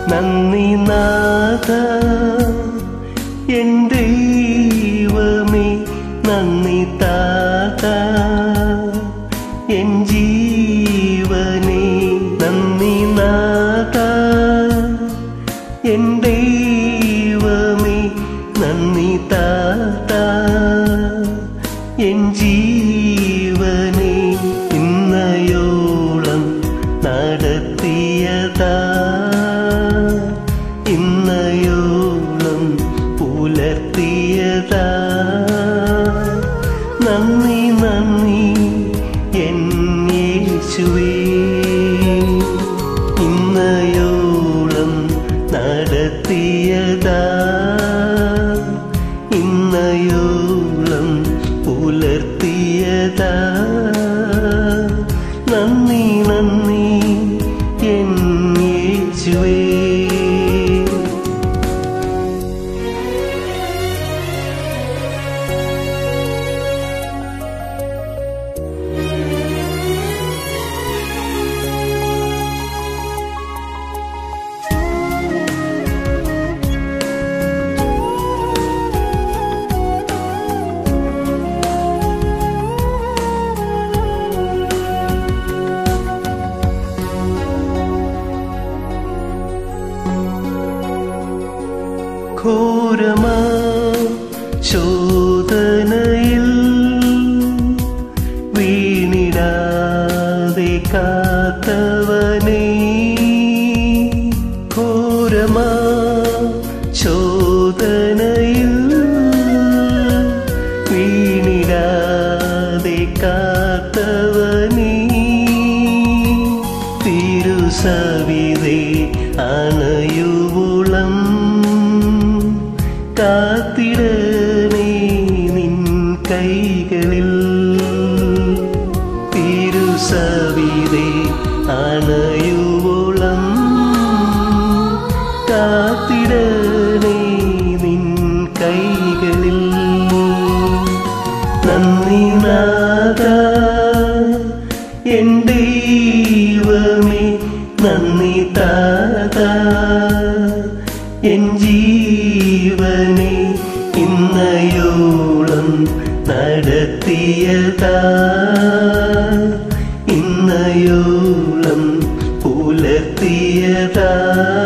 നന്ദി നാഥ എൻ ദൈവമേ നന്ദി താത എൻ ജീവനേ നന്ദി നാഥ എൻ ദൈവമേ നന്ദി താത എൻ ജീവനേ ഇന്നയോളം നടത്തിയതാ ഇന്നയോളം പുലർത്തിയതാ നന്ദി നന്ദി എൻ യേശുവേ ഇന്നയോളം നടത്തിയതാ ഇന്നയോളം പുലർത്തിയതാ നന്ദി നന്ദി എൻ യേശുവേ ഘോരമാ ശോധനയിൽ വീണിടാതെ കാത്തവനേ ഘോരമാ ശോധനയിൽ വീണിടാതെ കാത്തവനേ തിരുസവിതേ അണയുവുളം കാത്തിടണേ നിൻ കൈകളിൽ തിരുസവിതേ അണയുവോളം കാത്തിടണേ നിൻ കൈകളിൽ നന്ദി നാഥ എൻ ദൈവമേ നന്ദി താത എൻ ജീവനെ ഇന്നയോളം നടത്തിയതാ ഇന്നയോളം പുലർത്തിയതാ